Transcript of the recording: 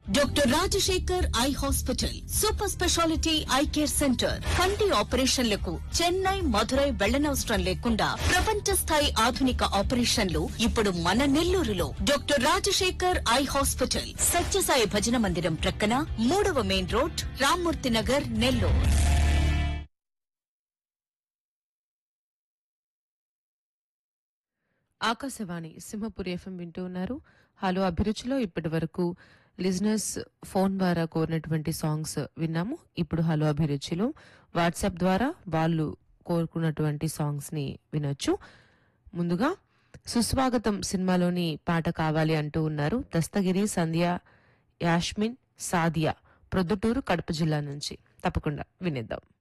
doctor Rajasekhar eye hospital super speciality eye care centre కంటి ఆపరేషన్లకు చెన్నై మధురై వెళ్లనవసరం లేకుండా ప్రపంచ స్థాయి ఆధునిక ఆపరేషన్లు ఇప్పుడు మన నెల్లూరులో doctor Rajasekhar eye hospital Sathya Sai మందిరం ప్రక్కన మూడవ main road Rammurthy Nagar Nellore Akashvani Simhapuri FM వింటూ ఉన్నారు హలో అభిరుచిలో ఇప్పటి వరకు లిజనర్స్ ఫోన్ ద్వారా కోరినటువంటి సాంగ్స్ విన్నాము ఇప్పుడు హలో అభిరుచిలో వాట్సాప్ ద్వారా వాళ్ళు కోరుకున్నటువంటి సాంగ్స్ ని వినొచ్చు ముందుగా సుస్వాగతం సినిమాలోని పాట కావాలి అంటూ ఉన్నారు దస్తగిరి సంధ్య యాష్మిన్ సాదియా ప్రొద్దుటూరు కడప జిల్లా నుంచి తప్పకుండా వినేద్దాం